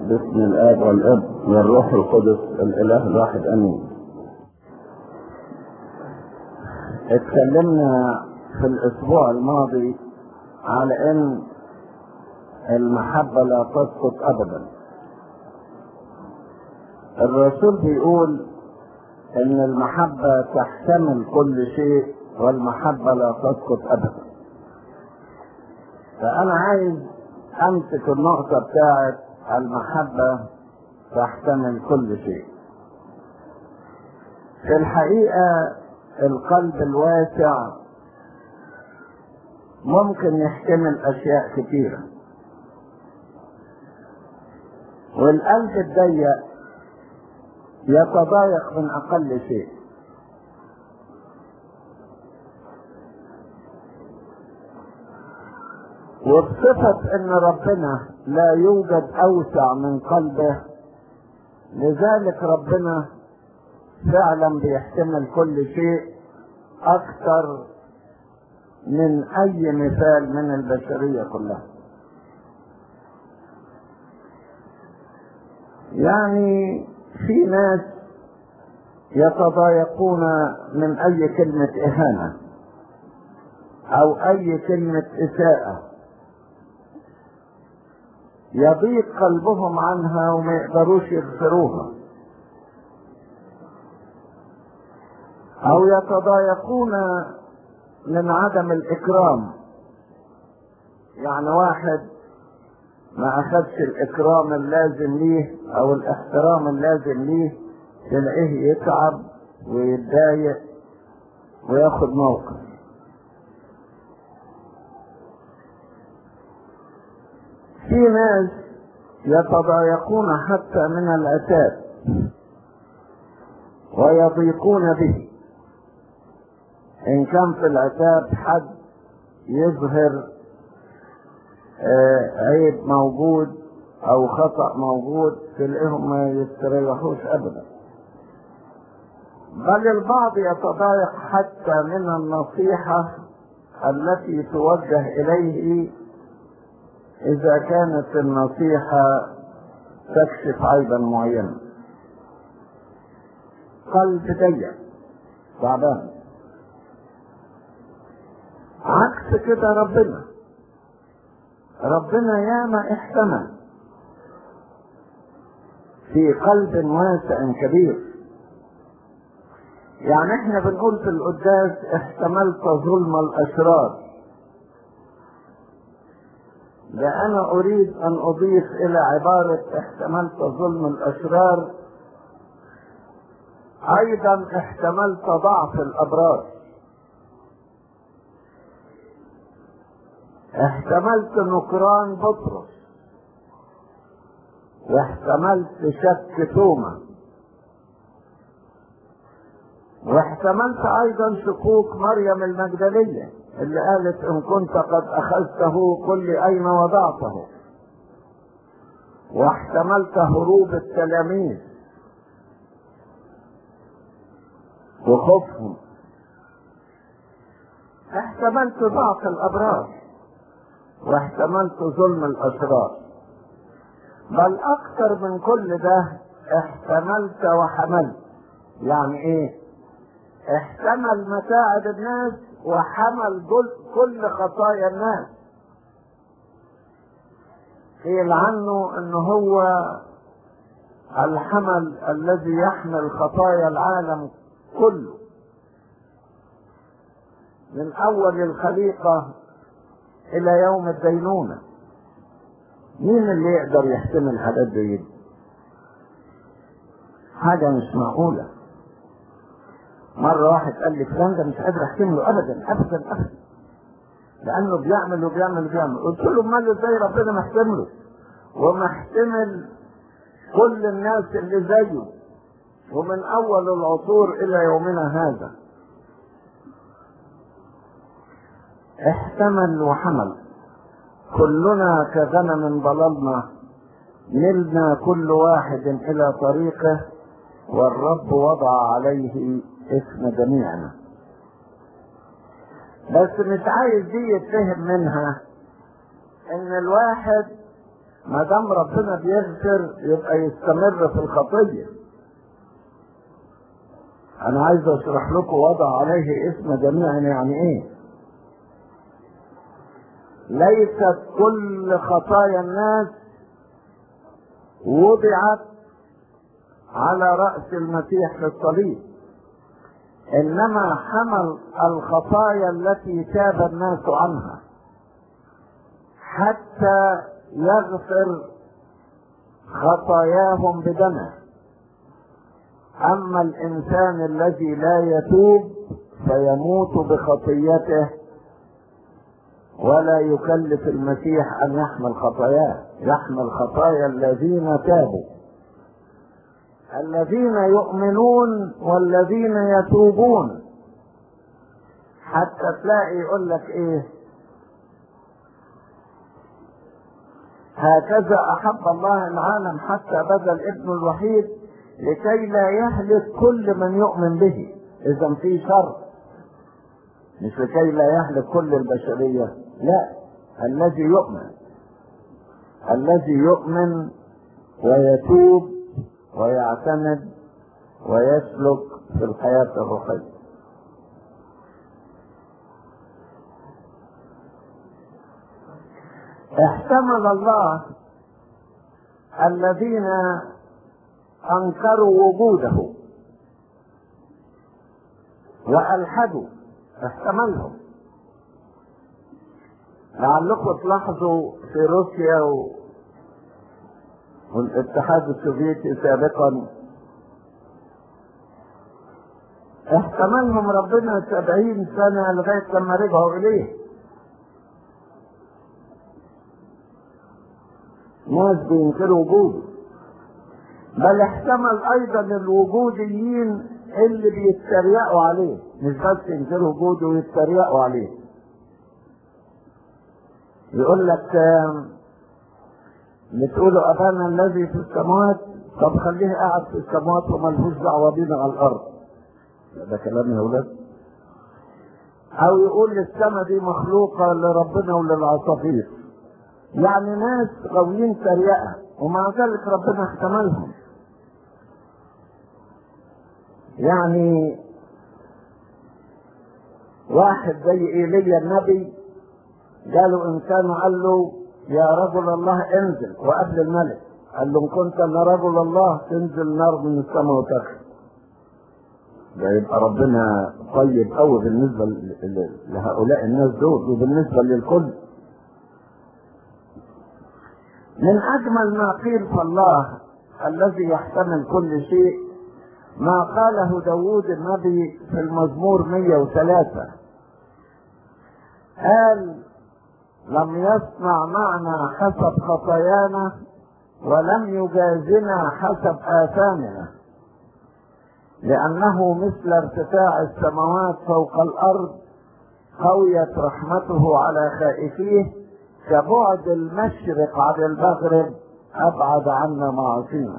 باسم الاب والاب والروح القدس الاله الواحد امين اتكلمنا في الاسبوع الماضي على ان المحبة لا تسقط ابدا الرسول بيقول ان المحبة تحتمل كل شيء والمحبة لا تسقط ابدا فانا عايز امسك النقطة بتاعت المحبة تحتمل كل شيء في الحقيقة القلب الواسع ممكن يحتمل اشياء كثيرة والقلب الضيق يتضايق من اقل شيء وبصفة ان ربنا لا يوجد اوسع من قلبه لذلك ربنا فعلا بيحتمل كل شيء اكثر من اي مثال من البشرية كلها يعني في ناس يتضايقون من اي كلمة اهانة او اي كلمة اساءة يضيق قلبهم عنها وما يقدروش يغفروها او يتضايقون من عدم الاكرام يعني واحد ما اخذش الاكرام اللازم ليه او الاحترام اللازم ليه تلاقيه يتعب ويتضايق وياخد موقف في ناس يتضايقون حتى من العتاب ويضيقون به ان كان في العتاب حد يظهر آه عيب موجود او خطأ موجود تلاقيهم ما يستريحوش ابدا بل البعض يتضايق حتى من النصيحة التي توجه اليه اذا كانت النصيحة تكشف عيبا معينا قلب ضيق تعبان عكس كده ربنا ربنا ياما احتمل في قلب واسع كبير يعني احنا بنقول في القداس احتملت ظلم الاشرار ده انا اريد ان اضيف الى عبارة احتملت ظلم الاشرار ايضا احتملت ضعف الابرار احتملت نكران بطرس واحتملت شك توما واحتملت ايضا شكوك مريم المجدلية اللي قالت ان كنت قد اخذته قل لي اين وضعته واحتملت هروب التلاميذ وخوفهم احتملت ضعف الابرار واحتملت ظلم الاشرار بل اكثر من كل ده احتملت وحملت يعني ايه احتمل متاعب الناس وحمل كل خطايا الناس قيل عنه ان هو الحمل الذي يحمل خطايا العالم كله من اول الخليقه الى يوم الدينونة مين اللي يقدر يحتمل حاجات زي دي حاجة مش معقولة مرة واحد قال لي فلان ده مش قادر احتمله ابدا ابدا ابدا لانه بيعمل وبيعمل وبيعمل قلت له امال ازاي ربنا محتمله ومحتمل كل الناس اللي زيه ومن اول العصور الى يومنا هذا احتمل وحمل كلنا كغنم ضللنا ملنا كل واحد الى طريقه والرب وضع عليه اسم جميعنا بس مش عايز دي يتفهم منها ان الواحد ما دام ربنا بيغفر يبقى يستمر في الخطيه انا عايز اشرح لكم وضع عليه اسم جميعا يعني ايه ليست كل خطايا الناس وضعت على رأس المسيح في الصليب إنما حمل الخطايا التي تاب الناس عنها حتى يغفر خطاياهم بدمه أما الإنسان الذي لا يتوب فيموت بخطيته ولا يكلف المسيح أن يحمل خطاياه يحمل خطايا الذين تابوا الذين يؤمنون والذين يتوبون حتى تلاقي يقول لك ايه هكذا احب الله العالم حتى بذل ابنه الوحيد لكي لا يهلك كل من يؤمن به اذا في شر مش لكي لا يهلك كل البشريه لا الذي يؤمن الذي يؤمن ويتوب ويعتمد ويسلك في الحياة الروحية احتمل الله الذين انكروا وجوده والحدوا احتملهم لعلكم تلاحظوا في روسيا و... والاتحاد السوفيتي سابقا احتملهم ربنا سبعين سنة لغاية لما رجعوا إليه ناس بينكروا وجوده بل احتمل أيضا الوجوديين اللي بيتريقوا عليه مش بس ينكروا وجوده ويتريقوا عليه يقول لك بتقولوا ابانا الذي في السماوات طب خليه قاعد في السماوات وملهوش دعوه بينا على الارض ده كلام يا ولاد او يقول السماء دي مخلوقه لربنا وللعصافير يعني ناس غاويين تريقه ومع ذلك ربنا احتملهم يعني واحد زي ايليا النبي قالوا انسان قال له يا رجل الله انزل وقبل الملك قال له ان كنت انا رجل الله تنزل نار من السماء وتكفي ده يبقى ربنا طيب قوي بالنسبه لهؤلاء الناس دول وبالنسبه للكل من اجمل ما قيل فالله الذي يحتمل كل شيء ما قاله داوود النبي في المزمور 103 قال لم يصنع معنا حسب خطايانا ولم يجازنا حسب آثامنا لأنه مثل ارتفاع السماوات فوق الأرض قويت رحمته على خائفيه كبعد المشرق عن المغرب أبعد عنا معاصينا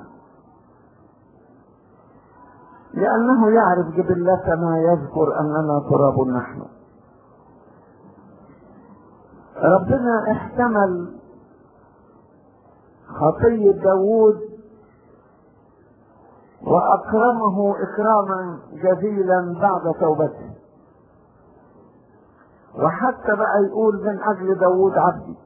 لأنه يعرف جبلتنا يذكر أننا تراب نحن ربنا احتمل خطية داوود وأكرمه إكراما جزيلا بعد توبته وحتى بقى يقول من أجل داوود عبدي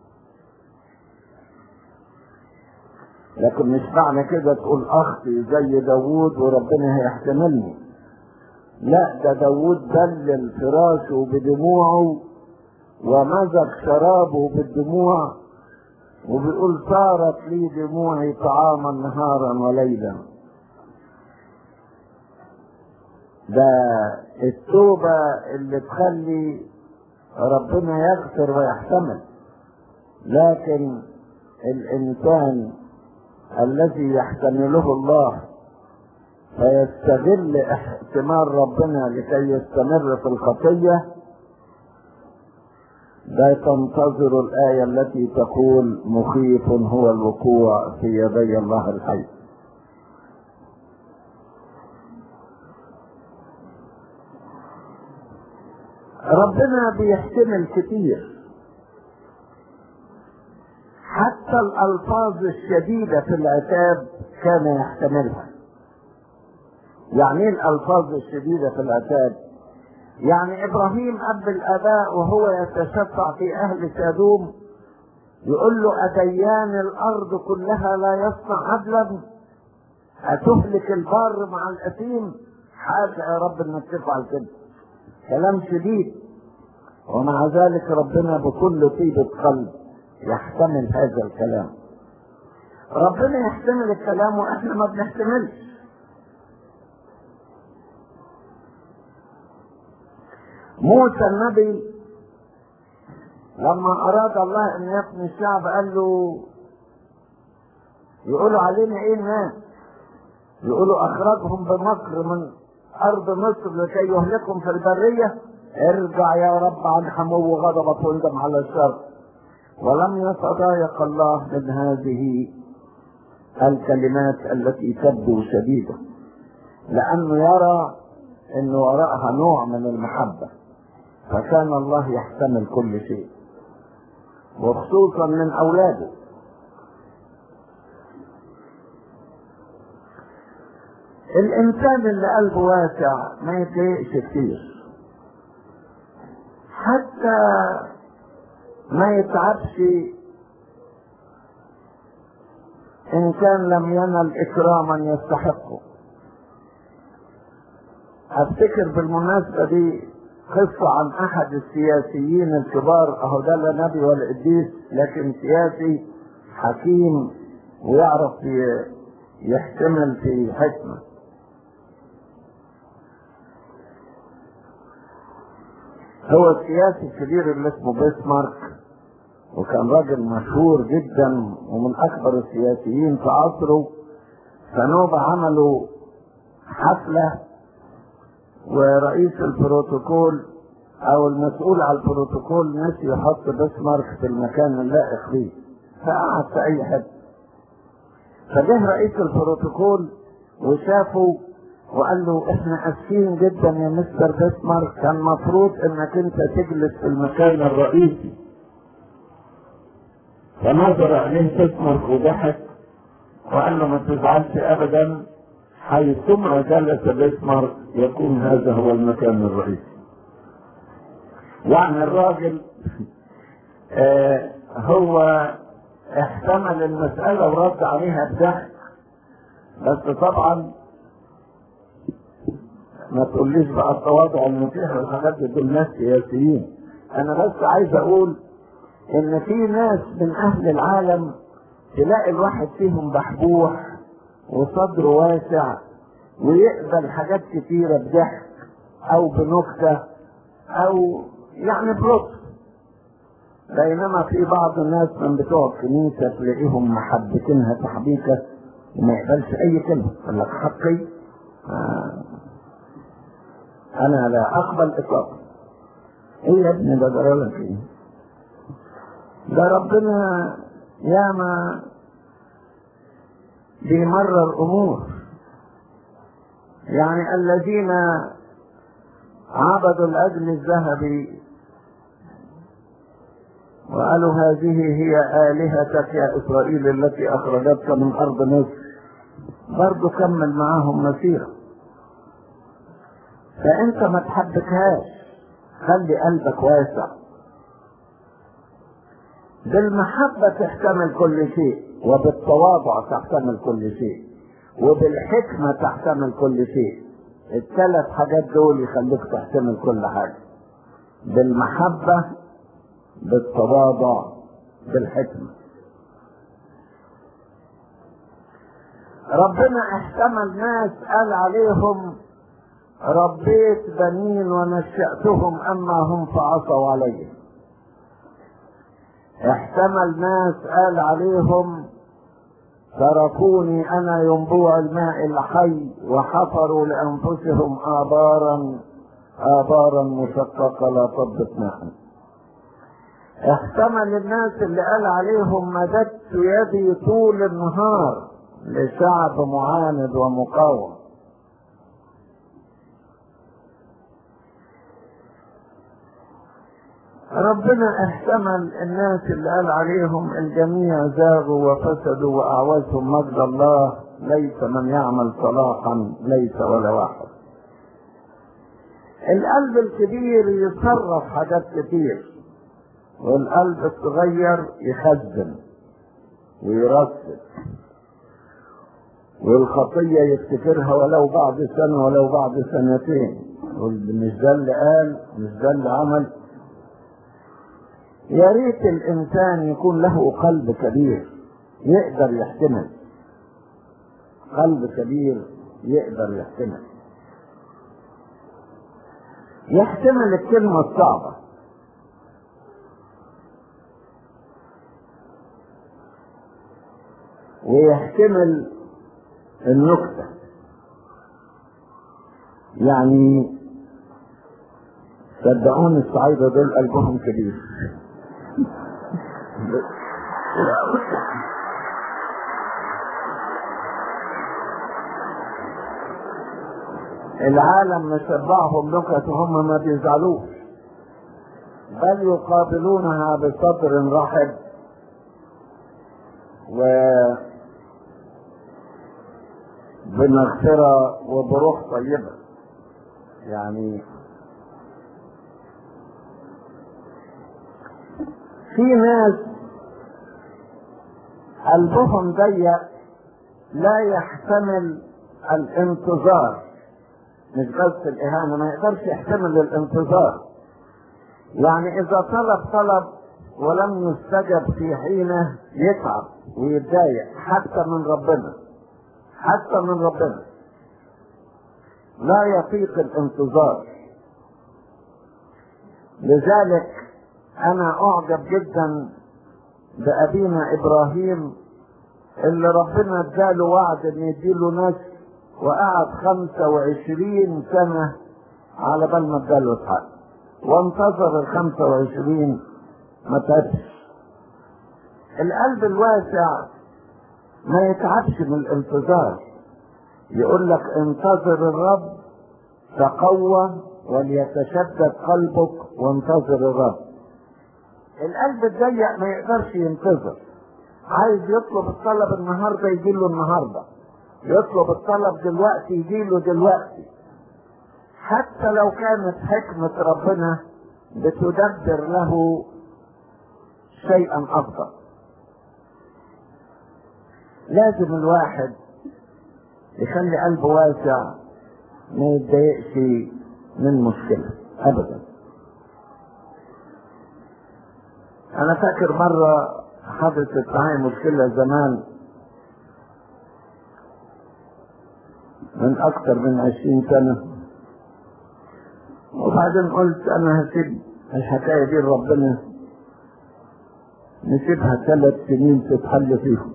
لكن مش معنى كده تقول أختي زي داوود وربنا هيحتملني لا ده داوود دلل فراشه بدموعه ومزج شرابه بالدموع وبيقول صارت لي دموعي طعاما نهارا وليلا ده التوبة اللي تخلي ربنا يغفر ويحتمل لكن الإنسان الذي يحتمله الله فيستغل احتمال ربنا لكي يستمر في الخطيه لا تنتظر الآية التي تقول مخيف هو الوقوع في يدي الله الحي ربنا بيحتمل كتير حتى الألفاظ الشديدة في العتاب كان يحتملها يعني ايه الألفاظ الشديدة في العتاب يعني إبراهيم أب الآباء وهو يتشفع في أهل سادوم يقول له أديان الأرض كلها لا يصنع عدلا أتهلك البار مع الأثيم حاجة يا رب إنك تفعل كده كلام شديد ومع ذلك ربنا بكل طيبة قلب يحتمل هذا الكلام ربنا يحتمل الكلام واحنا ما بنحتملش موسى النبي لما اراد الله ان يفني الشعب قال له يقولوا علينا ايه الناس يقولوا اخرجهم بمكر من ارض مصر لكي يهلكهم في البريه ارجع يا رب عن حمو غضبك واندم على الشر ولم يتضايق الله من هذه الكلمات التي تبدو شديدة لأنه يرى أن وراءها نوع من المحبة فكان الله يحتمل كل شيء وخصوصا من أولاده الإنسان اللي قلبه واسع ما يتضايقش كتير حتى ما يتعبش إن كان لم ينل إكراما يستحقه أفتكر بالمناسبة دي قصة عن أحد السياسيين الكبار أهو ده لا نبي ولا قديس لكن سياسي حكيم ويعرف يحتمل في حكمة هو السياسي الكبير اللي اسمه بيسمارك وكان راجل مشهور جدا ومن اكبر السياسيين في عصره فنوبة عملوا حفلة ورئيس البروتوكول او المسؤول على البروتوكول نسي يحط بسمارك في المكان اللائق فيه فقعد في اي حته فجه رئيس البروتوكول وشافه وقال له احنا اسفين جدا يا مستر بسمارك كان مفروض انك انت تجلس في المكان الرئيسي فنظر عليه بسمارك وضحك وقال له ما تزعلش ابدا حيثما جلس بسمارك يكون هذا هو المكان الرئيسي يعني الراجل آه هو احتمل المسألة ورد عليها بضحك بس طبعا ما تقوليش بقى التواضع المتيح والحاجات دي دول ناس سياسيين انا بس عايز اقول ان في ناس من اهل العالم تلاقي الواحد فيهم بحبوح وصدره واسع ويقبل حاجات كتيرة بضحك او بنكتة او يعني بلطف بينما في بعض الناس من بتوع الكنيسة تلاقيهم محبتينها تحبيكة وما يقبلش اي كلمة يقول لك حقي آه انا لا اقبل اطلاقا ايه يا ابني ده جرالك ايه ده ربنا ياما بيمرر امور يعني الذين عبدوا الاجل الذهبي وقالوا هذه هي آلهتك يا إسرائيل التي أخرجتك من أرض مصر برضه كمل معاهم مسيرة فأنت ما تحبكهاش خلي قلبك واسع بالمحبة تحتمل كل شيء وبالتواضع تحتمل كل شيء وبالحكمة تحتمل كل شيء الثلاث حاجات دول يخليك تحتمل كل حاجة بالمحبة بالتواضع بالحكمة ربنا احتمل ناس قال عليهم ربيت بنين ونشأتهم أما هم فعصوا علي احتمل ناس قال عليهم تركوني أنا ينبوع الماء الحي وحفروا لأنفسهم آبارا آبارا مشققة لا تضبط ماء احتمل الناس اللي قال عليهم مددت يدي طول النهار لشعب معاند ومقاوم ربنا احتمل الناس اللي قال عليهم الجميع زاغوا وفسدوا واعوزهم مجد الله ليس من يعمل صلاحا ليس ولا واحد القلب الكبير يتصرف حاجات كتير والقلب الصغير يخزن ويرصد والخطية يفتكرها ولو بعد سنة ولو بعد سنتين مش ده اللي قال مش ده اللي عمل يا ريت الإنسان يكون له قلب كبير يقدر يحتمل قلب كبير يقدر يحتمل يحتمل الكلمة الصعبة ويحتمل النكتة يعني صدقوني الصعايدة دول قلبهم كبير العالم مشبعهم نكت وهم ما بيزعلوش بل يقابلونها بصدر رحب و بمغفرة وبروح طيبة يعني في ناس قلبهم ضيق لا يحتمل الانتظار مش بس الإهانة ما يقدرش يحتمل الانتظار يعني إذا طلب طلب ولم يستجب في حينه يتعب ويتضايق حتى من ربنا حتى من ربنا لا يطيق الانتظار لذلك انا اعجب جدا بابينا ابراهيم اللي ربنا اداله وعد ان يديله نسل وقعد خمسة وعشرين سنة على بال ما اداله اسحاق وانتظر الخمسة وعشرين ما تعبش القلب الواسع ما يتعبش من الانتظار يقول لك انتظر الرب تقوى وليتشدد قلبك وانتظر الرب القلب الضيق ما يقدرش ينتظر عايز يطلب الطلب النهارده يجي له النهارده يطلب الطلب دلوقتي يجي له دلوقتي حتى لو كانت حكمة ربنا بتدبر له شيئا أفضل لازم الواحد يخلي قلبه واسع ما يتضايقش من مشكلة أبدا أنا فاكر مرة حدثت معي مشكلة زمان من أكثر من عشرين سنة وبعدين قلت أنا هسيب الحكاية دي لربنا نسيبها ثلاث سنين تتحل فيهم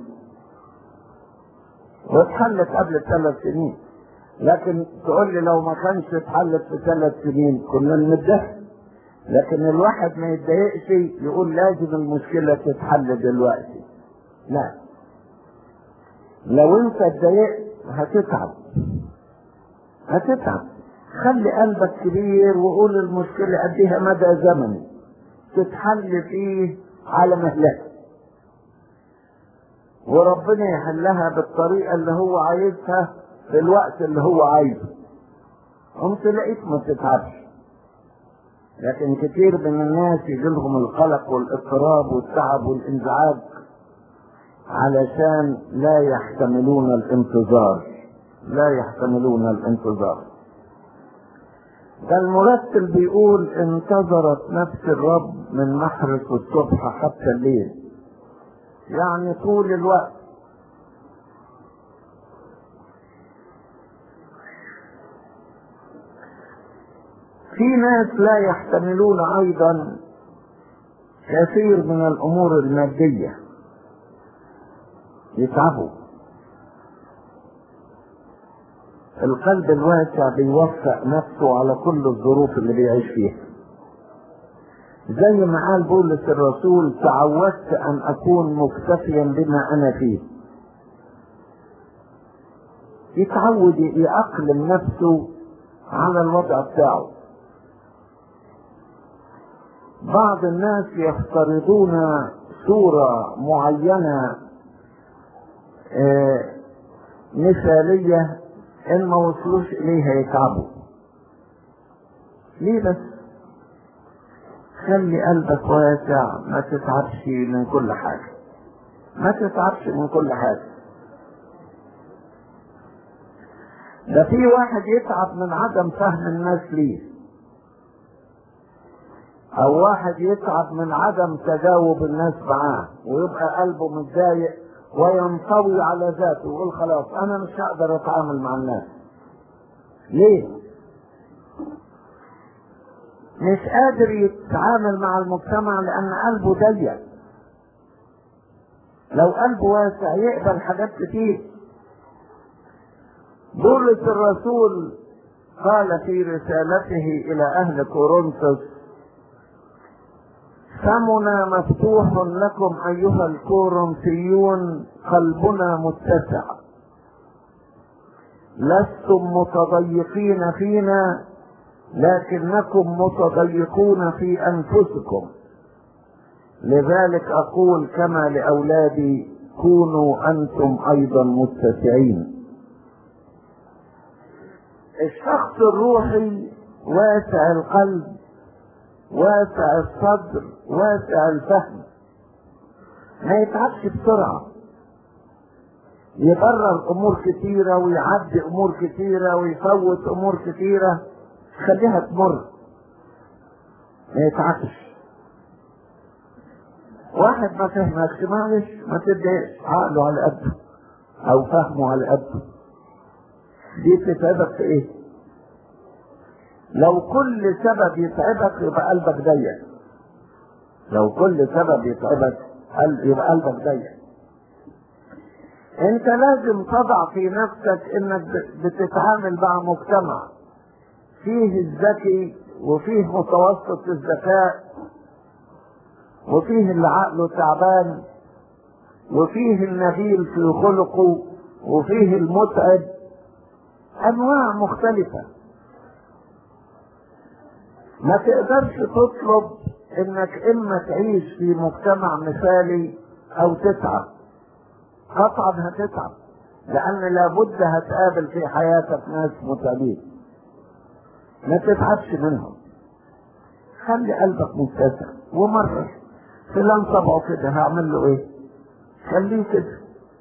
واتحلت قبل ثلاث سنين لكن تقول لي لو ما كانش اتحلت في ثلاث سنين كنا نمدها لكن الواحد ما يتضايقش يقول لازم المشكلة تتحل دلوقتي لا لو انت اتضايقت هتتعب هتتعب خلي قلبك كبير وقول المشكلة اديها مدى زمني تتحل فيه على مهلك وربنا يحلها بالطريقة اللي هو عايزها في الوقت اللي هو عايزه قمت تلاقيك ما تتعبش لكن كتير من الناس يجي لهم القلق والاضطراب والتعب والانزعاج علشان لا يحتملون الانتظار لا يحتملون الانتظار ده المرتل بيقول انتظرت نفس الرب من محرق الصبح حتى الليل يعني طول الوقت في ناس لا يحتملون ايضا كثير من الامور الماديه يتعبوا القلب الواسع بيوفق نفسه على كل الظروف اللي بيعيش فيها زي ما قال بولس الرسول تعودت ان اكون مكتفيا بما انا فيه يتعود يأقلم نفسه على الوضع بتاعه بعض الناس يفترضون صورة معينة آه، مثالية إن ما وصلوش إليها يتعبوا ليه بس خلي قلبك واسع ما تتعبش من كل حاجة ما تتعبش من كل حاجة ده في واحد يتعب من عدم فهم الناس ليه او واحد يتعب من عدم تجاوب الناس معاه ويبقى قلبه متضايق وينطوي على ذاته ويقول خلاص انا مش هقدر اتعامل مع الناس ليه مش قادر يتعامل مع المجتمع لان قلبه ضيق لو قلبه واسع يقبل حاجات كتير بولس الرسول قال في رسالته الى اهل كورنثوس فمنا مفتوح لكم ايها الكورنثيون قلبنا متسع لستم متضيقين فينا لكنكم متضيقون في انفسكم لذلك اقول كما لاولادي كونوا انتم ايضا متسعين الشخص الروحي واسع القلب واسع الصدر واسع الفهم ما يتعبش بسرعة يبرر امور كتيرة ويعدي امور كتيرة ويفوت امور كتيرة خليها تمر ما يتعبش واحد ما فهمكش معلش ما تدعيش عقله على قده او فهمه على قده دي تتعبك في ايه لو كل سبب يتعبك يبقى قلبك ضيق لو كل سبب يتعبك يبقى قلبك ضيق انت لازم تضع في نفسك انك بتتعامل مع مجتمع فيه الذكي وفيه متوسط الذكاء وفيه اللي عقله تعبان وفيه النبيل في خلقه وفيه المتعب انواع مختلفة ما تقدرش تطلب انك اما تعيش في مجتمع مثالي او تتعب قطعا هتتعب لان لابد هتقابل في حياتك ناس متعبين ما تتعبش منهم خلي قلبك متسع ومرة فلان طبعه كده هعمل له ايه خليه كده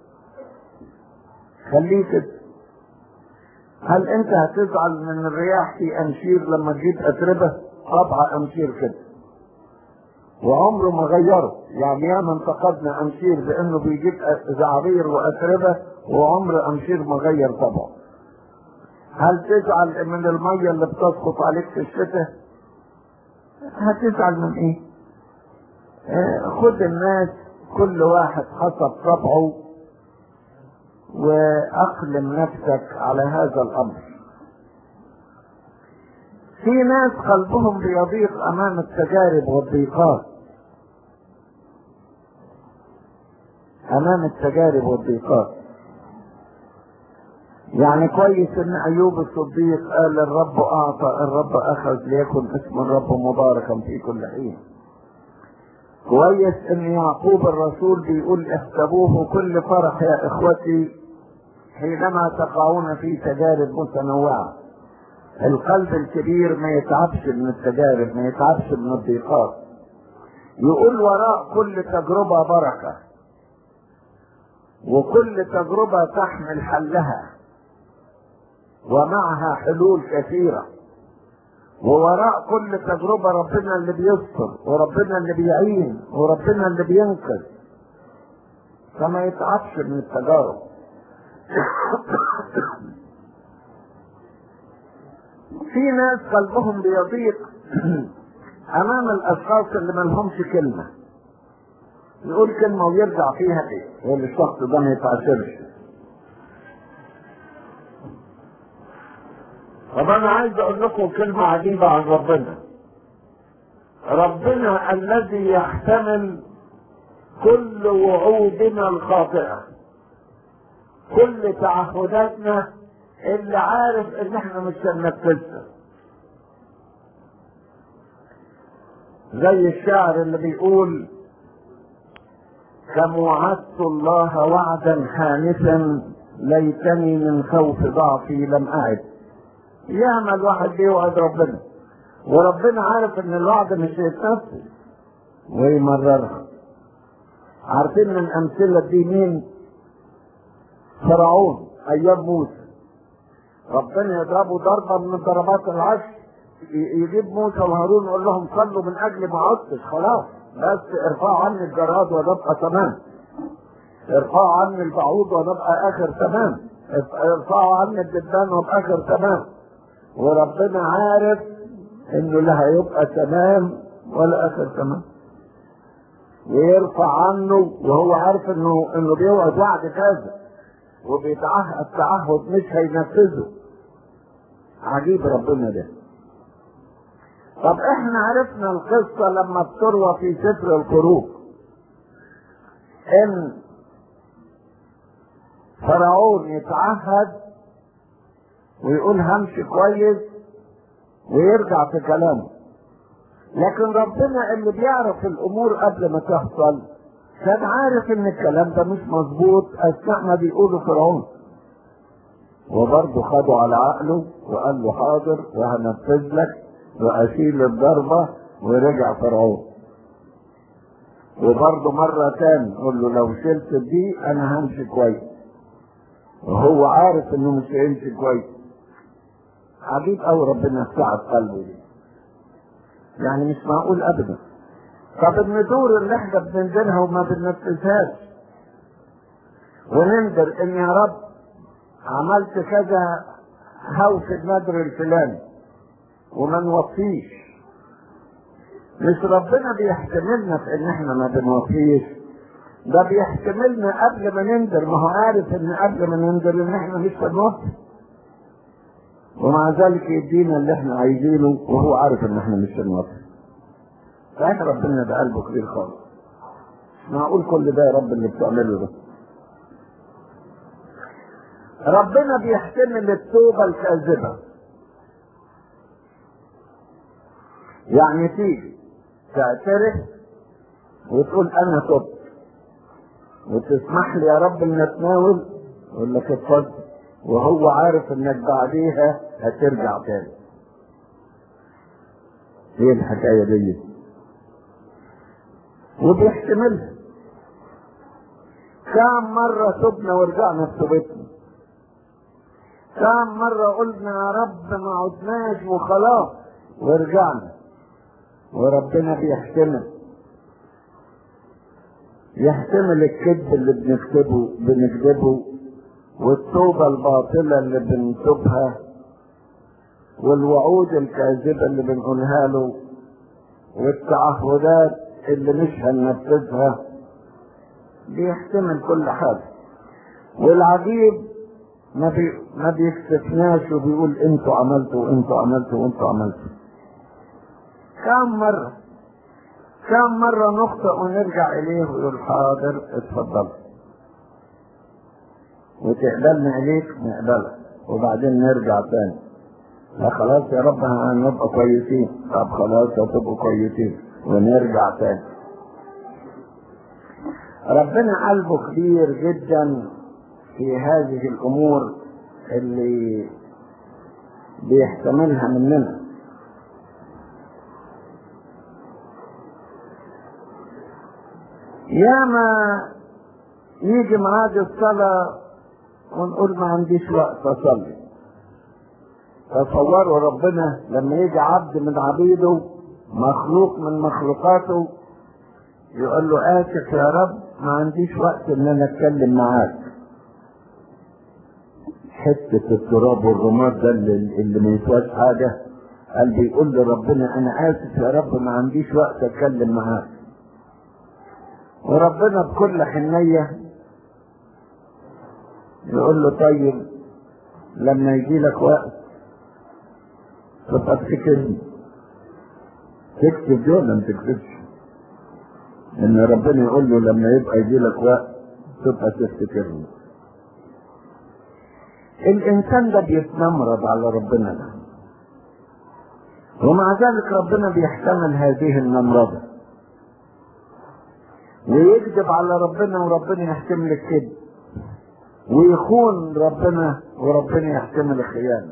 خليه كده هل انت هتزعل من الرياح في انشير لما تجيب اتربه طبع انشير كده وعمره ما غيره يعني ياما انتقدنا انشير بانه بيجيب زعابير واتربه وعمر انشير ما غير طبعه هل تزعل من الميه اللي بتسقط عليك في الشتاء هتزعل من ايه اه خد الناس كل واحد حسب طبعه واقلم نفسك على هذا الامر في ناس قلبهم بيضيق امام التجارب والضيقات امام التجارب والضيقات يعني كويس ان ايوب الصديق قال الرب اعطى الرب اخذ ليكن اسم الرب مباركا في كل حين كويس ان يعقوب الرسول بيقول احسبوه كل فرح يا اخوتي حينما تقعون في تجارب متنوعة القلب الكبير ما يتعبش من التجارب ما يتعبش من الضيقات يقول وراء كل تجربة بركة وكل تجربة تحمل حلها ومعها حلول كثيرة ووراء كل تجربة ربنا اللي بيستر وربنا اللي بيعين وربنا اللي بينقذ فما يتعبش من التجارب في ناس قلبهم بيضيق امام الاشخاص اللي ما لهمش كلمه يقول كلمه ويرجع فيها ايه يقول الشخص ده ما يتعاشرش طب انا عايز اقول لكم كلمه عجيبه عن ربنا ربنا الذي يحتمل كل وعودنا الخاطئه كل تعهداتنا اللي عارف ان احنا مش هننفذها زي الشاعر اللي بيقول كم وعدت الله وعدا حانفا ليتني من خوف ضعفي لم أعد ياما الواحد بيوعد ربنا وربنا عارف ان الوعد مش هيتنفذ ويمررها عارفين من امثله دي مين فرعون ايام موسى ربنا يضربه ضربه من ضربات العشر يجيب موسى وهارون يقول لهم صلوا من اجل ما عدتش خلاص بس ارفعوا عني الجراد ونبقى تمام ارفعوا عني البعوض ونبقى اخر تمام ارفعوا عني الدبان ونبقى اخر تمام وربنا عارف انه لا هيبقى تمام ولا اخر تمام ويرفع عنه وهو عارف انه انه بيوعد وعد كذا وبيتعهد تعهد مش هينفذه عجيب ربنا ده طب احنا عرفنا القصة لما بتروى في سفر الخروج ان فرعون يتعهد ويقول همشي كويس ويرجع في كلامه لكن ربنا اللي بيعرف الامور قبل ما تحصل كان عارف ان الكلام ده مش مظبوط اثناء ما بيقولوا فرعون وبرضه خدوا على عقله وقال له حاضر وهنفذ لك واشيل الضربه ورجع فرعون وبرضه مرة تاني قول له لو شلت دي انا همشي كويس وهو عارف انه مش هيمشي كويس عجيب قوي ربنا سعد قلبه دي يعني مش معقول ابدا طب الندور اللي احنا بننزلها وما بننفذهاش وننذر ان يا رب عملت كذا هوس النذر الفلاني وما نوفيش مش ربنا بيحتملنا في ان احنا ما بنوفيش ده بيحتملنا قبل ما ننذر ما هو عارف ان قبل ما ننذر ان احنا مش هنوفي ومع ذلك يدينا اللي احنا عايزينه وهو عارف ان احنا مش هنوفي فاحنا ربنا ده قلبه كبير خالص مش معقول كل ده يا رب اللي بتعمله ده ربنا بيحتمل التوبة الكاذبة يعني تيجي تعترف وتقول انا تبت وتسمح لي يا رب ان اتناول يقول لك اتفضل وهو عارف انك بعديها هترجع تاني ايه الحكايه دي وبيحتملها كم مرة تبنا ورجعنا في توبتنا كم مرة قلنا يا رب ما عدناش وخلاص ورجعنا وربنا بيحتمل يحتمل الكذب اللي بنكتبه بنكذبه والتوبة الباطلة اللي بنتوبها والوعود الكاذبة اللي بنقولها له والتعهدات اللي مش هننفذها بيحتمل كل حاجة والعجيب ما بي ما بيستثناش وبيقول انتوا عملتوا وانتوا عملتوا وانتوا عملتوا كم مرة كم مرة نخطئ ونرجع إليه ويقول حاضر اتفضل وتقبلنا إليك نقبلك وبعدين نرجع تاني لا خلاص يا رب هنبقى كويسين طب خلاص هتبقوا كويسين ونرجع تاني ربنا قلبه كبير جدا في هذه الامور اللي بيحتملها مننا ياما يجي ميعاد الصلاة ونقول ما عنديش وقت أصلي تصوروا ربنا لما يجي عبد من عبيده مخلوق من مخلوقاته يقول له آسف يا رب ما عنديش وقت إن أنا أتكلم معاك حتة التراب والرماد ده اللي, اللي ما يسواش حاجة قال بيقول لربنا أنا آسف يا رب ما عنديش وقت أتكلم معاك وربنا بكل حنية يقول له طيب لما يجي لك وقت تبقى تفتكرني تكتب دي ولا ما تكتبش ان ربنا يقول له لما يبقى يجي لك وقت تبقى تفتكرني الانسان ده بيتنمرض على ربنا ده ومع ذلك ربنا بيحتمل هذه النمرضة ويكذب على ربنا وربنا يحتمل الكذب ويخون ربنا وربنا يحتمل الخيانة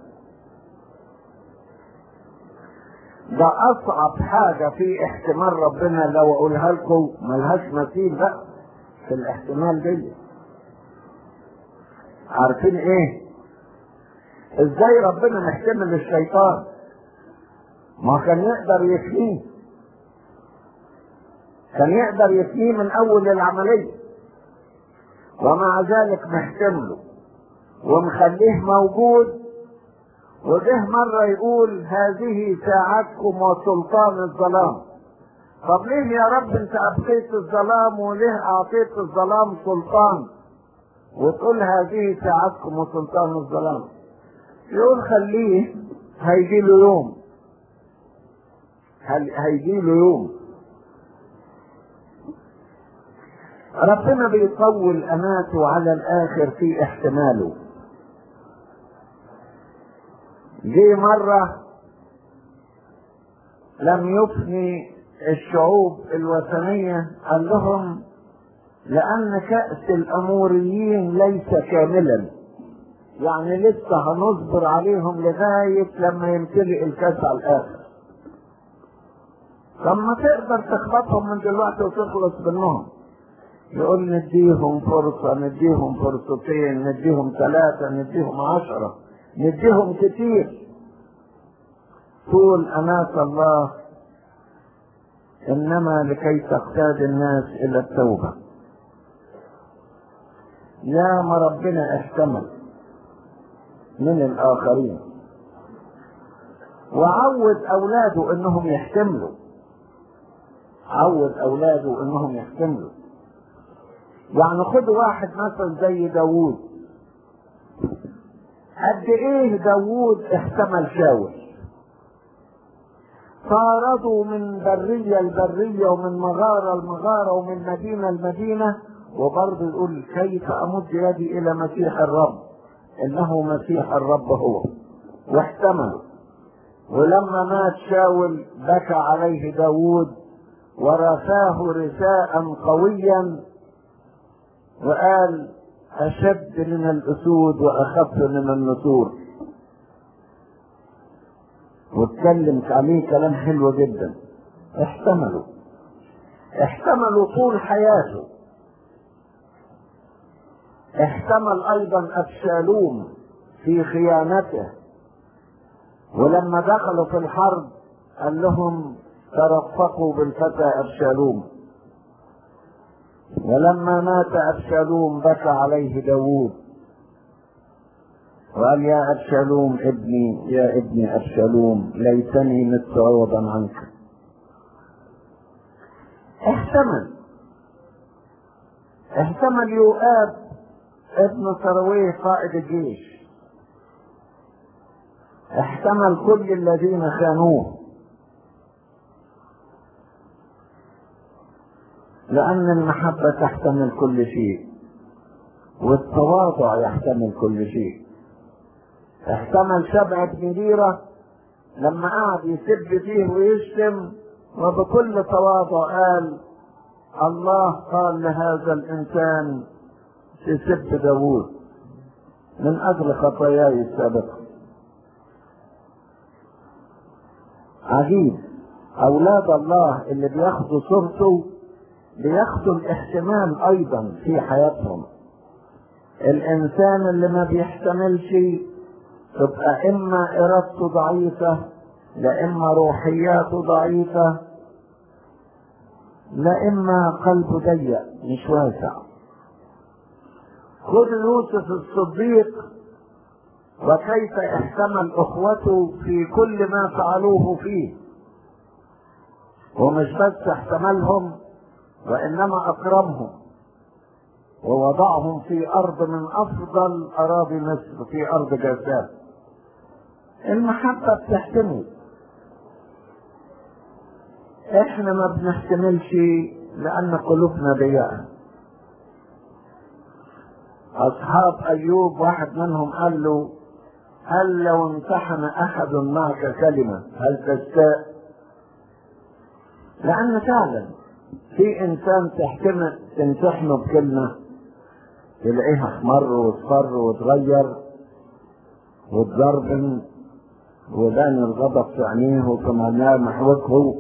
ده أصعب حاجة في احتمال ربنا لو أقولها لكم ملهاش مثيل بقى في الاحتمال دي عارفين ايه ازاي ربنا محتمل الشيطان ما كان يقدر يفنيه كان يقدر يفنيه من اول العمليه ومع ذلك محتمله ومخليه موجود وجه مرة يقول هذه ساعتكم وسلطان الظلام طب ليه يا رب انت ابقيت الظلام وليه اعطيت الظلام سلطان وتقول هذه ساعتكم وسلطان الظلام يقول خليه هيجي له يوم هيجي له يوم ربنا بيطول اماته على الاخر في احتماله جه مرة لم يفني الشعوب الوثنية قال لهم لأن كأس الأموريين ليس كاملا يعني لسه هنصبر عليهم لغاية لما يمتلئ الكاس على الآخر لما تقدر تخبطهم من دلوقتي وتخلص منهم يقول نديهم فرصة نديهم فرصتين نديهم ثلاثة نديهم عشرة نديهم كتير طول أناس الله إنما لكي تقتاد الناس إلى التوبة يا ما ربنا احتمل من الآخرين وعود أولاده إنهم يحتملوا عود أولاده إنهم يحتملوا يعني خد واحد مثلا زي داوود قد ايه داوود احتمل شاول طاردوا من برية لبرية ومن مغارة لمغارة ومن مدينة لمدينة وبرضه يقول كيف أمد يدي إلى مسيح الرب إنه مسيح الرب هو واحتمل ولما مات شاول بكى عليه داوود ورثاه رثاء قويا وقال أشد من الأسود وأخف من النسور واتكلم عليه كلام حلو جدا احتملوا احتملوا طول حياته احتمل ايضا ابشالوم في خيانته ولما دخلوا في الحرب قال لهم ترفقوا بالفتى ابشالوم ولما مات ابشالوم بكى عليه داوود وقال يا أبشالوم ابني يا ابني أبشالوم ليتني مت عوضا عنك احتمل احتمل يؤاب ابن سرويه قائد الجيش احتمل كل الذين خانوه لأن المحبة تحتمل كل شيء والتواضع يحتمل كل شيء احتمل سبع بن ليرة لما قعد يسب فيه ويشتم وبكل تواضع قال الله قال لهذا الإنسان تسب داوود من أجل خطاياي السابقة عجيب أولاد الله اللي بياخدوا صورته بياخدوا الاحتمال أيضا في حياتهم الإنسان اللي ما بيحتملش تبقى إما إرادته ضعيفة لا إما روحياته ضعيفة لا إما قلبه ضيق مش واسع خذ يوسف الصديق وكيف احتمل اخوته في كل ما فعلوه فيه ومش بس احتملهم وانما اكرمهم ووضعهم في ارض من افضل اراضي مصر في ارض جاسان المحبة بتحتمل احنا ما بنحتملش لان قلوبنا ضيقه اصحاب ايوب واحد منهم قال له هل لو امتحن احد معك كلمه هل تستاء لان فعلا في انسان تحتمل تمتحنه بكلمه تلاقيها احمر واصفر وتغير وتزربن وبان الغضب في عينيه وكمان محوكه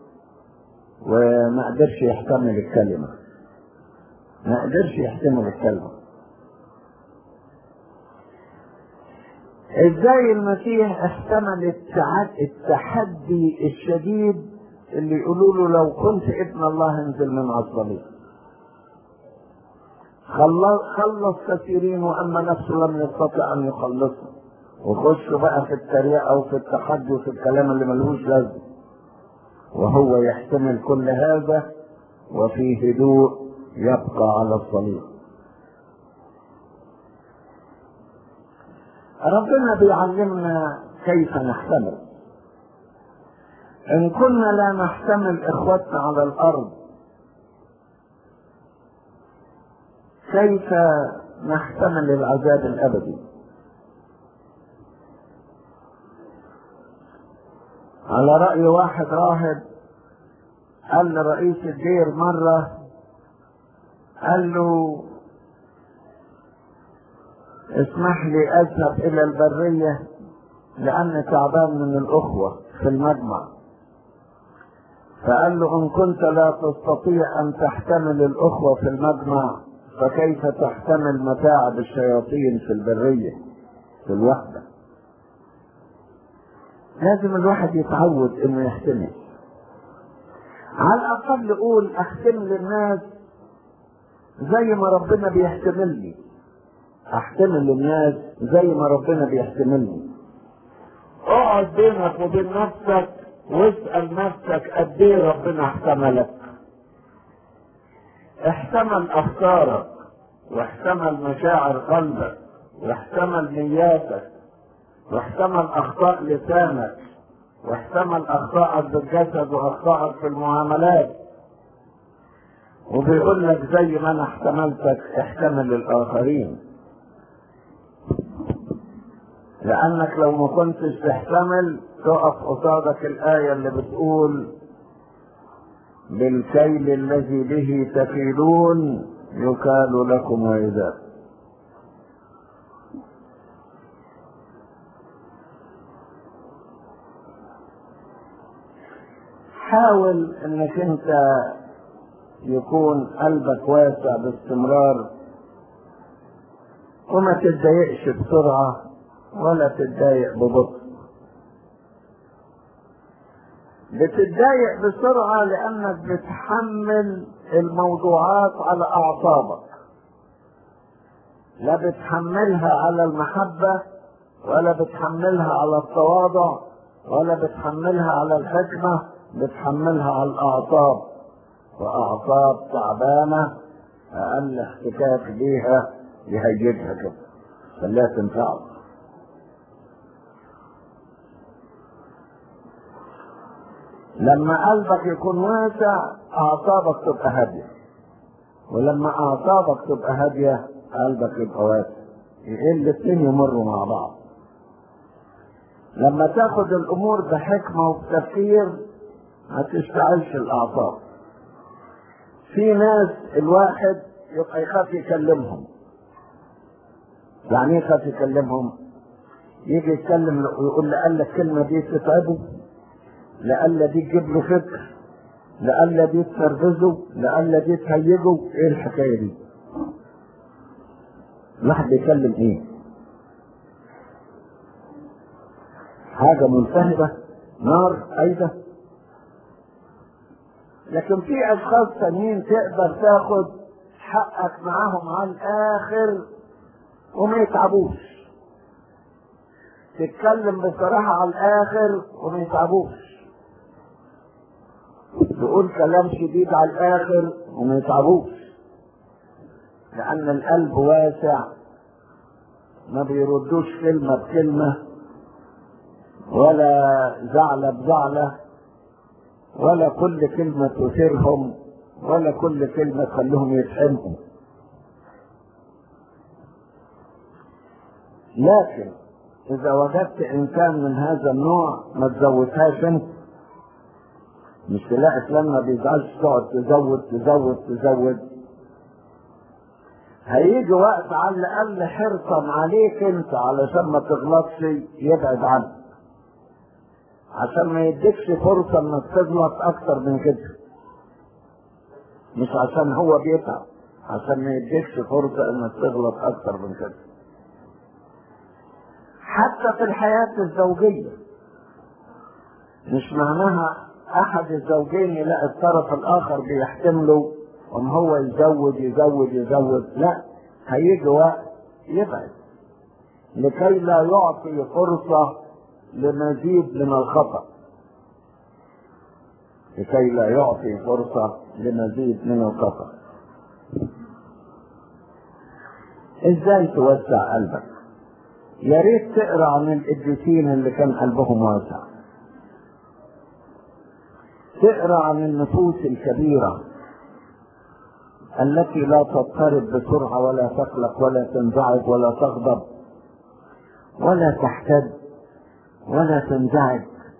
وما قدرش يحتمل الكلمه ما قدرش يحتمل الكلمه ازاي المسيح احتمل التحدي الشديد اللي يقولوا له لو كنت ابن الله انزل من على الصليب خلص كثيرين واما نفسه لم يستطع ان يخلصه وخشوا بقى في التريقه وفي التحدي وفي الكلام اللي ملهوش لازمه وهو يحتمل كل هذا وفي هدوء يبقى على الصليب ربنا بيعلمنا كيف نحتمل ان كنا لا نحتمل اخوتنا على الارض كيف نحتمل العذاب الابدي على راي واحد راهب قال لرئيس الدير مره قال له اسمح لي اذهب الى البريه لاني تعبان من الاخوه في المجمع فقال له ان كنت لا تستطيع ان تحتمل الاخوه في المجمع فكيف تحتمل متاعب الشياطين في البريه في الوحده لازم الواحد يتعود انه يحتمل على الاقل قول احتمل الناس زي ما ربنا بيحتملني احتمل الناس زي ما ربنا بيحتملني اقعد بينك وبين نفسك واسأل نفسك قد ايه ربنا احتملك احتمل افكارك واحتمل مشاعر قلبك واحتمل نياتك واحتمل اخطاء لسانك واحتمل اخطائك بالجسد واخطائك في المعاملات وبيقول لك زي ما انا احتملتك احتمل الاخرين لانك لو ما كنتش تحتمل تقف قصادك الايه اللي بتقول بالكيل الذي به تكيلون يكال لكم ويزاد حاول انك انت يكون قلبك واسع باستمرار وما تتضايقش بسرعة ولا تتضايق ببطء بتتضايق بسرعة لأنك بتحمل الموضوعات على أعصابك لا بتحملها على المحبة ولا بتحملها على التواضع ولا بتحملها على الحكمة بتحملها على الأعصاب وأعصاب تعبانة أقل احتكاك بيها يهيجها كده خليها تنفعك لما قلبك يكون واسع أعصابك تبقى هادية ولما أعصابك تبقى هادية قلبك يبقى واسع الاثنين يمروا مع بعض لما تاخد الأمور بحكمة وبتفكير ما تشتعلش الأعصاب في ناس الواحد يبقى يخاف يكلمهم يعني ايه يخاف يكلمهم يجي يتكلم ويقول لألا الكلمة دي تتعبه لألا دي تجيب له فكر لألا دي تفرفزه لألا دي تهيجه ايه الحكاية دي الواحد بيتكلم ايه حاجة ملتهبة نار أيضا لكن في اشخاص تانيين تقدر تاخد حقك معاهم على الاخر وما يتعبوش تتكلم بصراحة على الاخر وما يتعبوش تقول كلام شديد على الاخر وما يتعبوش لان القلب واسع ما بيردوش كلمة بكلمة ولا زعلة بزعلة ولا كل كلمة تثيرهم ولا كل كلمة تخليهم يتحمقوا لكن اذا وجدت انسان من هذا النوع ما تزودهاش انت مش تلاقي فلان ما بيزعلش تقعد تزود تزود تزود هيجي وقت على الاقل حرصا عليك انت علشان ما تغلطش يبعد عنك عشان ما يديكش فرصه انك تغلط اكتر من كده مش عشان هو بيتعب عشان ما يديكش فرصه انك تغلط اكتر من كده حتى في الحياه الزوجيه مش معناها احد الزوجين يلاقي الطرف الاخر بيحتمله ان هو يزود يزود يزود لا هيجي وقت يبعد لكي لا يعطي فرصة لمزيد من الخطأ لكي لا يعطي فرصة لمزيد من الخطأ ازاي توسع قلبك يا ريت تقرا عن القديسين اللي كان قلبهم واسع تقرا عن النفوس الكبيره التي لا تضطرب بسرعه ولا تقلق ولا تنزعج ولا تغضب ولا تحتد ولا تنزعج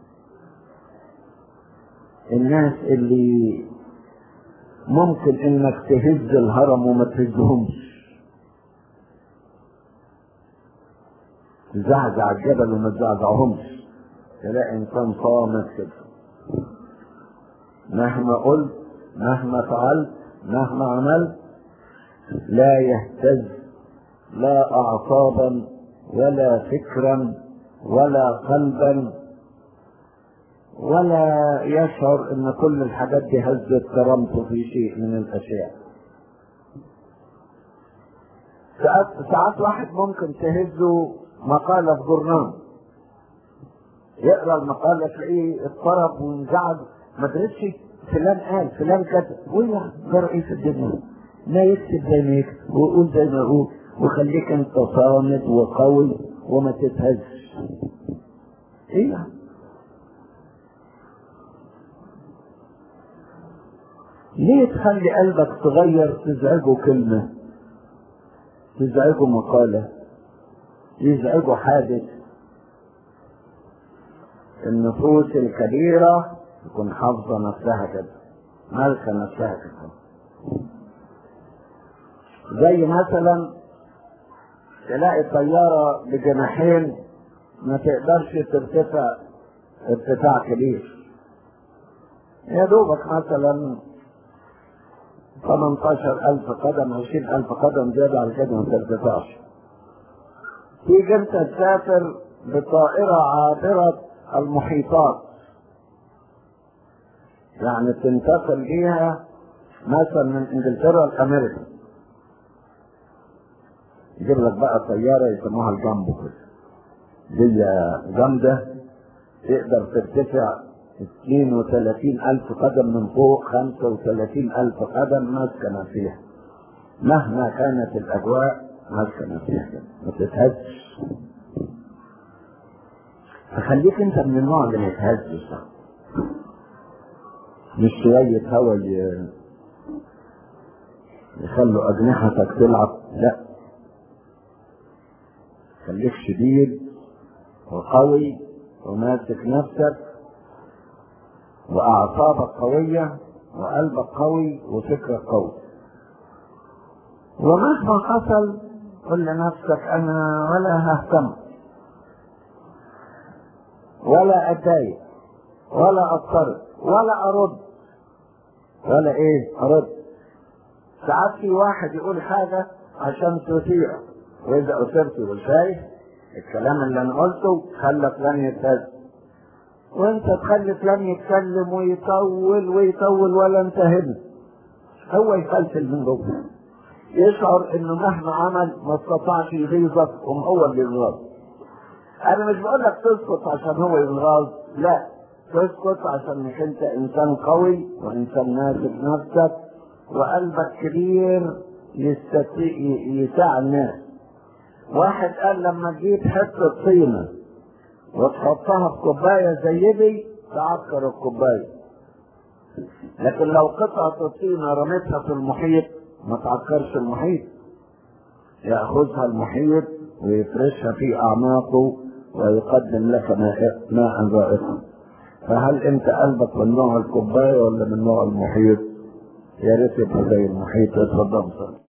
الناس اللي ممكن انك تهز الهرم وما تهزهمش تزعزع الجبل وما تزعزعهمش تلاقي انسان صامت كده مهما قلت مهما فعلت مهما عملت لا يهتز لا اعصابا ولا فكرا ولا قلبا ولا يشعر ان كل الحاجات دي هزت كرامته في شيء من الاشياء ساعات ساعات واحد ممكن تهزه مقالة في جورنال يقرا المقالة تلاقيه اضطرب وانزعج ما درسش فلان قال فلان كتب ويا ده رئيس الدنيا ما يكتب زي ما يكتب ويقول زي ما يقول وخليك انت صامت وقوي وما تتهزش ايه يعني ليه تخلي قلبك تغير تزعجه كلمة تزعجه مقالة يزعجه حادث النفوس الكبيرة تكون حافظة نفسها كده مالكة نفسها كده زي مثلا تلاقي طيارة بجناحين ما تقدرش ترتفع ارتفاع كبير يا دوبك مثلا 18 ألف قدم 20 ألف قدم زيادة على كده ما ترتفعش تيجي انت تسافر بطائرة عابرة المحيطات يعني تنتقل بيها مثلا من انجلترا لامريكا يجيب لك بقى طياره يسموها الجامبو كده دي جامده تقدر ترتفع 32 ألف قدم من فوق 35 ألف قدم ماسكة فيها مهما كانت الأجواء ماسكة فيها ما تتهزش فخليك أنت من النوع اللي ما يتهزش مش شوية هوا يخلوا أجنحتك تلعب لا خليك شديد وقوي وماسك نفسك وأعصابك قوية وقلبك قوي وفكرك قوي ومهما حصل قل لنفسك أنا ولا ههتم ولا أتضايق ولا أضطرب ولا أرد ولا إيه أرد ساعات في واحد يقول حاجة عشان تطيع وإذا أثرت يقول شايف الكلام اللي أنا قلته خلى فلان يتهز وأنت تخلي فلان يتكلم ويطول ويطول ولا أنت هنا هو يفلفل من جوه يشعر إنه مهما عمل ما استطاعش يغيظك قوم هو اللي يغاظ أنا مش بقول لك تسكت عشان هو يغاظ لا تسكت عشان انت انسان قوي وانسان ناسب نفسك وقلبك كبير يساع الناس واحد قال لما تجيب حته طينه وتحطها في كوبايه زي دي تعكر الكوبايه لكن لو قطعه الطينه رميتها في المحيط ما تعكرش المحيط ياخذها المحيط ويفرشها في اعماقه ويقدم لك ماء ماء رائقا فهل انت قلبك من نوع الكوبايه ولا من نوع المحيط؟ يا ريت يبقى زي المحيط اتفضل